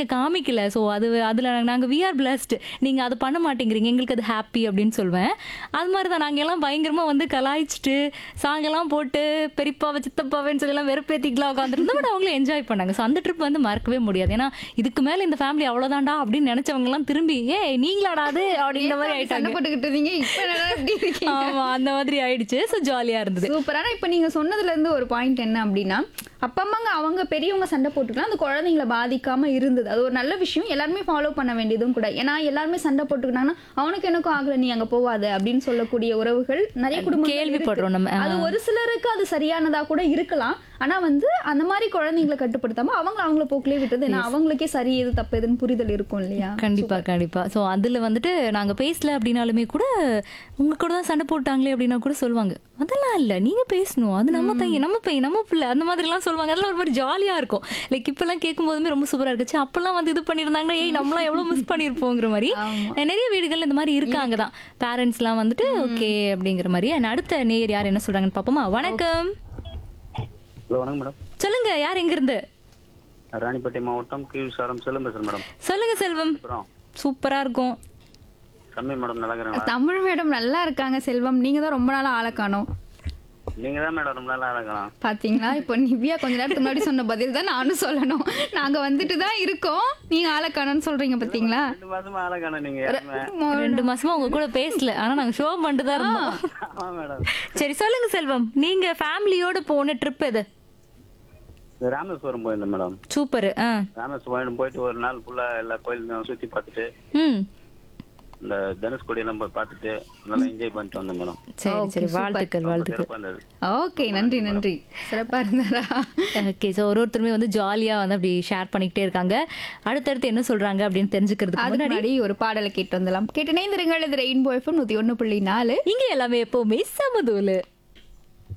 நீங்க காமிக்கல ஸோ அது அதுல நாங்க வி ஆர் பிளஸ்ட் நீங்க அதை பண்ண மாட்டேங்கிறீங்க எங்களுக்கு அது ஹாப்பி அப்படின்னு சொல்வேன் அது மாதிரி தான் நாங்க எல்லாம் பயங்கரமா வந்து கலாய்ச்சிட்டு சாங் எல்லாம் போட்டு பெரியப்பாவை சித்தப்பாவேன்னு சொல்லி எல்லாம் வெறுப்பேத்திக்கலாம் உட்காந்துருந்தோம் பட் அவங்களும் என்ஜாய் பண்ணாங்க ஸோ அந்த ட்ரிப் வந்து மறக்கவே முடியாது ஏன்னா இதுக்கு மேல இந்த ஃபேமிலி அவ்வளவுதான்டா அப்படின்னு நினைச்சவங்க எல்லாம் திரும்பி ஏ நீங்களாடா அது அப்படின்ற மாதிரி சண்டை ஆயிட்டாங்க போட்டுக்கிட்டு இருந்தீங்க இப்ப என்னடா இப்படி இருக்கீங்க ஆமா அந்த மாதிரி ஆயிடுச்சு ஸோ ஜாலியா இருந்தது சூப்பர் ஆனா இப்ப நீங்க சொன்னதுல இருந்து ஒரு பாயிண்ட் என்ன அப்படின்னா அப்பா அம்மாங்க அவங்க பெரியவங்க சண்டை போட்டுக்கலாம் அந்த குழந்தைங்களை பாதிக்காம இருந்தது அது ஒரு நல்ல விஷயம் எல்லாருமே ஃபாலோ பண்ண வேண்டியதும் கூட ஏன்னா எல்லாருமே சண்டை போட்டுக்கிட்டாங்கன்னா அவனுக்கு எனக்கும் ஆகல நீ அங்க போவாத அப்படின்னு சொல்லக்கூடிய உறவுகள் நிறைய குடும்பம் கேள்விப்படுறோம் நம்ம அது ஒரு சிலருக்கு அது சரியானதா கூட இருக்கலாம் ஆனா வந்து அந்த மாதிரி குழந்தைங்களை கட்டுப்படுத்தாம அவங்க அவங்கள போக்கிலே விட்டது ஏன்னா அவங்களுக்கே சரி எது தப்பு எதுன்னு புரிதல் இருக்கும் இல்லையா கண்டிப்பா கண்டிப்பா ஸோ அதுல வந்துட்டு நாங்க பேசல அப்படின்னாலுமே கூட உங்க கூட தான் சண்டை போட்டாங்களே அப்படின்னா கூட சொல்லுவாங்க அதெல்லாம் இல்ல நீங்க பேசணும் அது நம்ம பையன் நம்ம பையன் நம்ம பிள்ளை அந்த மாதிரி எல்லாம் சொல்லுவாங்க அதெல்லாம் ஒரு மாதிரி ஜாலியா இருக்கும் லைக் இப்பெல்லாம் கேட்கும் போதுமே ரொம்ப சூப்பரா இருந்துச்சு அப்பெல்லாம் வந்து இது பண்ணியிருந்தாங்கன்னா ஏய் நம்மளாம் எவ்வளவு மிஸ் பண்ணியிருப்போங்கிற மாதிரி நிறைய வீடுகள் இந்த மாதிரி இருக்காங்க தான் பேரண்ட்ஸ்லாம் வந்துட்டு ஓகே அப்படிங்கிற மாதிரி And அடுத்த நேர் யார் என்ன சொல்றாங்கன்னு பாப்போமா வணக்கம் ஹலோ வணக்கம் மேடம் சொல்லுங்க யார் எங்க இருந்து ராணிப்பேட்டை மாவட்டம் கீழ்சாரம் செல்லும் பேசுறேன் மேடம் சொல்லுங்க செல்வம் அப்புறம் சூப்பரா இருக்கும் சம்மி மேடம் நல்லா இருக்கிறீங்களா தமிழ் மேடம் நல்லா இருக்காங்க செல்வம் நீங்க தான் ரொம்ப நாளா ஆளை காணோம் நீங்க தான் மேடம் ரொம்ப நல்லா இருக்கலாம் பாத்தீங்களா இப்போ நிவ்யா கொஞ்ச நேரத்துக்கு முன்னாடி சொன்ன பதில் தான் நானும் சொல்லணும் நாங்க வந்துட்டு தான் இருக்கோம் நீங்க ஆளை காணோம்னு சொல்றீங்க பாத்தீங்களா ரெண்டு மாசமா அழகான நீங்க யாருமே ரெண்டு மாசமா உங்க கூட பேசல ஆனா நாங்க ஷோ பண்ணிட்டு தான் இருந்தோம் ஆமா மேடம் சரி சொல்லுங்க செல்வம் நீங்க ஃபேமிலியோட போன ட்ரிப் எது இந்த ராமேஸ்வரம் போயிருந்தேன் மேடம் சூப்பர் ஆ ராமேஸ்வரம் போயிட்டு ஒரு நாள் ஃபுல்லா எல்லா கோயிலும் சுத்தி பார்த்துட்டு ம் இந்த தனுஷ்கோடி எல்லாம் போய் பார்த்துட்டு நல்லா என்ஜாய் பண்ணிட்டு வந்தேன் மேடம் சரி Okay, சரி super. வாழ்த்துக்கள் வாழ்த்துக்கள் சிறப்பா இருந்தது ஓகே நன்றி நன்றி சிறப்பா இருந்தாரா ஓகே ஸோ ஒரு ஒருத்தருமே வந்து ஜாலியா வந்து அப்படி ஷேர் பண்ணிக்கிட்டே இருக்காங்க அடுத்தடுத்து என்ன சொல்றாங்க அப்படின்னு தெரிஞ்சுக்கிறதுக்கு அதுக்கு முன்னாடி முன்னாடி ஒரு பாடலை கேட்டு வந்துடலாம் கேட்டு நேந்திரங்கள் இது ரெயின்போ எஃப்எம் நூத்தி ஒண்ணு புள்ளி நாலு இங்க எல்லாமே எப்பவுமே சமதூலு